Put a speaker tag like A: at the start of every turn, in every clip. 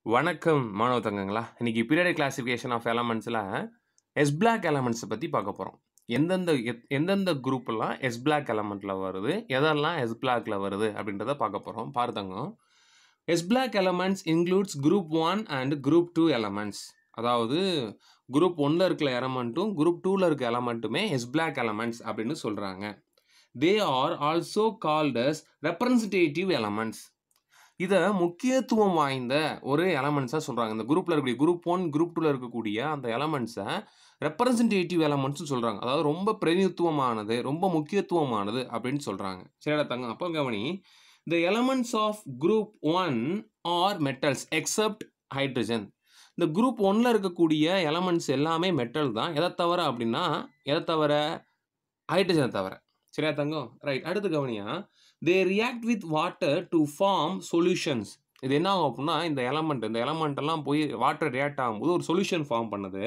A: வணக்கம் மாணவ தங்கங்களா இன்னைக்கு பீரியடிக் கிளாசிஃபிகேஷன் ஆஃப் எலமெண்ட்ஸில் எஸ் பிளாக் எலமெண்ட்ஸை பற்றி பார்க்க போகிறோம் எந்தெந்த எத்- எந்தெந்த குரூப்லாம் எஸ் பிளாக் எலமெண்ட்டில் வருது எதெல்லாம் எஸ் பிளாக்ல வருது அப்படின்றத பார்க்க போகிறோம் பார்த்தங்க S block elements includes group one and group two elements அதாவது குரூப் ஒன்ல இருக்கிற எலமெண்ட்டும் குரூப் டூவில் இருக்க எலமெண்ட்டுமே எஸ் பிளாக் எலமெண்ட்ஸ் அப்படின்னு சொல்கிறாங்க they are also called as representative elements இதை முக்கியத்துவம் வாய்ந்த ஒரு எலமெண்ட்ஸாக சொல்கிறாங்க இந்த குரூப்பில் இருக்கக்கூடிய குரூப் ஒன் குரூப் டூவில் இருக்கக்கூடிய அந்த எலமெண்ட்ஸை ரெப்ரசன்டேட்டிவ் எலமெண்ட்ஸ்னு சொல்கிறாங்க அதாவது ரொம்ப பிரதிநிதித்துவமானது ரொம்ப முக்கியத்துவமானது அப்படின்னு சொல்கிறாங்க சரிடா தங்க அப்போ கவனி the elements of group one are metals except hydrogen இந்த குரூப் ஒன்ல இருக்கக்கூடிய எலமெண்ட்ஸ் எல்லாமே மெட்டல் தான் எதை தவிர அப்படின்னா எதை தவிர ஹைட்ரஜனை தவிர சரியா தங்கம் ரைட் அடுத்து கவனியா they react with water to form solutions இது என்ன ஆகும் அப்படின்னா இந்த எலமெண்ட் இந்த எலமெண்ட் எல்லாம் போய் வாட்டர் ரியாக்ட் ஆகும்போது ஒரு சொல்யூஷன் ஃபார்ம் பண்ணுது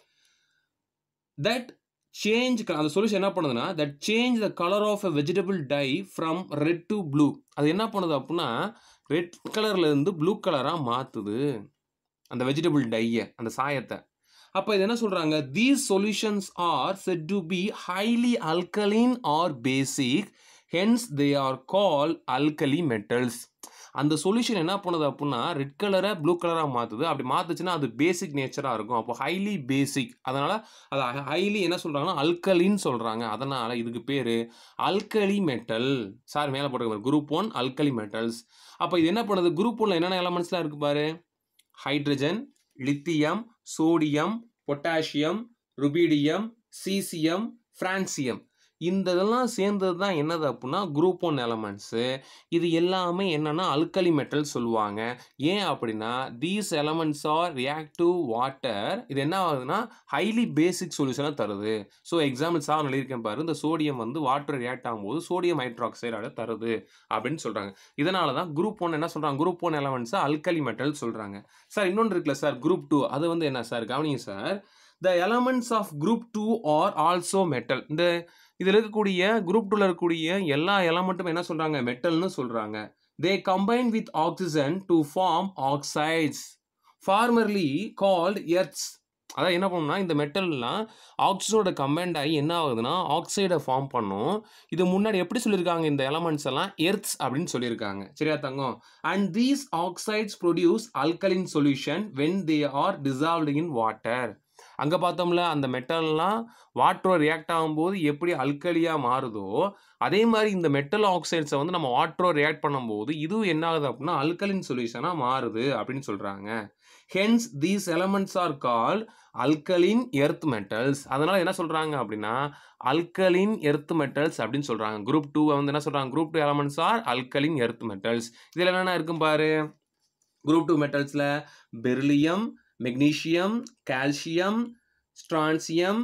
A: தட் சேஞ்ச் அந்த சொல்யூஷன் என்ன பண்ணுதுன்னா that change the colour of a vegetable dye from red to blue அது என்ன பண்ணுது அப்படின்னா ரெட் கலர்ல இருந்து ப்ளூ கலராக மாற்றுது அந்த வெஜிடபிள் டையை அந்த சாயத்தை அப்போ இது என்ன சொல்கிறாங்க these solutions are said to be highly alkaline or basic hence they are call alkali metals அந்த சொல்யூஷன் என்ன பண்ணுது அப்படின்னா ரெட் கலரை ப்ளூ கலராக மாற்றுது அப்படி மாற்றுச்சுன்னா அது பேசிக் நேச்சராக இருக்கும் அப்போ ஹைலி பேசிக் அதனால் அது ஹைலி என்ன சொல்கிறாங்கன்னா அல்கலின்னு சொல்கிறாங்க அதனால் இதுக்கு பேர் அல்கலி மெட்டல் சார் மேலே போட்டுருக்க குரூப் ஒன் அல்கலி மெட்டல்ஸ் அப்போ இது என்ன பண்ணுது குரூப் ஒன்ல என்னென்ன எலமெண்ட்ஸ்லாம் இருக்கு பாரு hydrogen lithium sodium potassium rubidium caesium francium இந்த இதெல்லாம் சேர்ந்தது தான் என்னது அப்படின்னா குரூப் ஒன் எலமெண்ட்ஸு இது எல்லாமே என்னன்னா அல்கலி மெட்டல் சொல்லுவாங்க ஏன் அப்படின்னா these elements are reactive water இது என்ன ஆகுதுன்னா ஹைலி பேசிக் சொல்யூஷனாக தருது ஸோ எக்ஸாம்பிள் சார் எழுதியிருக்கேன் பாரு இந்த சோடியம் வந்து வாட்டர் ரியாக்ட் ஆகும்போது சோடியம் ஹைட்ராக்சைடோட தருது அப்படின்னு சொல்கிறாங்க இதனால தான் குரூப் ஒன் என்ன சொல்கிறாங்க குரூப் ஒன் எலமெண்ட்ஸை அல்கலி மெட்டல் சொல்கிறாங்க சார் இன்னொன்று இருக்குல்ல சார் குரூப் டூ அது வந்து என்ன சார் கவனிங்க sir the elements of group two are also metal இந்த இதில் இருக்கக்கூடிய குரூப் டூவில் இருக்கக்கூடிய எல்லா எலமெண்ட்டும் என்ன சொல்கிறாங்க மெட்டல்னு சொல்கிறாங்க they combine with oxygen to form oxides formerly called earths அதான் என்ன பண்ணணும்னா இந்த மெட்டல்லாம் ஆக்சிஜனோட கம்பைண்ட் ஆகி என்ன ஆகுதுன்னா ஆக்சைடை ஃபார்ம் பண்ணும் இது முன்னாடி எப்படி சொல்லியிருக்காங்க இந்த எலமெண்ட்ஸ் எல்லாம் எர்த்ஸ் அப்படின்னு சொல்லியிருக்காங்க சரியா தங்கம் and these oxides produce alkaline solution when they are dissolved in water அங்கே பார்த்தோம்ல அந்த மெட்டல்லாம் வாட்டரோட ரியாக்ட் ஆகும்போது எப்படி அல்கலியாக மாறுதோ அதே மாதிரி இந்த மெட்டல் ஆக்சைட்ஸை வந்து நம்ம வாட்டரோட ரியாக்ட் பண்ணும்போது இதுவும் என்ன ஆகுது அப்படின்னா அல்கலின் சொல்யூஷனாக மாறுது அப்படின்னு சொல்கிறாங்க hence these elements are call alkaline earth metals அதனால என்ன சொல்கிறாங்க அப்படின்னா அல்கலின் எர்த் மெட்டல்ஸ் அப்படின்னு சொல்கிறாங்க குரூப் டூ வந்து என்ன சொல்கிறாங்க group two elements are alkaline earth metals இதில் என்னென்ன இருக்கும் பாரு குரூப் டூ மெட்டல்ஸில் beryllium magnesium calcium strontium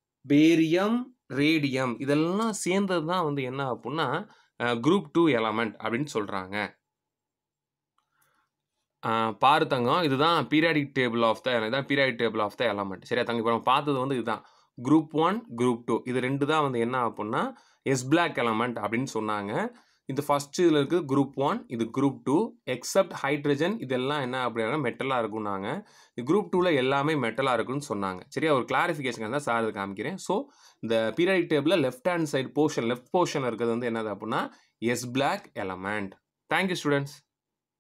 A: barium radium இதெல்லாம் சேர்ந்தது தான் வந்து என்ன அப்படின்னா குரூப் டூ எலமெண்ட் அப்படின்னு சொல்கிறாங்க பாரு தங்கம் இதுதான் பீரியாடிக் டேபிள் ஆஃப் த இதான் periodic table of the element சரியா தங்க இப்போ நம்ம பார்த்தது வந்து இதுதான் குரூப் ஒன் குரூப் டூ இது ரெண்டு தான் வந்து என்ன அப்படின்னா எஸ் பிளாக் எலமெண்ட் அப்படின்னு சொன்னாங்க இது ஃபர்ஸ்ட் இதில் இருக்குது குரூப் ஒன் இது குரூப் டூ எக்ஸப்ட் ஹைட்ரஜன் இதெல்லாம் என்ன அப்படின்னா மெட்டலாக இருக்கும்னாங்க குரூப் டூவில் எல்லாமே மெட்டலாக இருக்குன்னு சொன்னாங்க சரியா ஒரு கிளாரிஃபிகேஷன் தான் சார் இது காமிக்கிறேன் ஸோ இந்த பீரியாடிக் டேபிளில் left hand side portion left portion இருக்கிறது வந்து என்னது அப்படின்னா S block element thank you students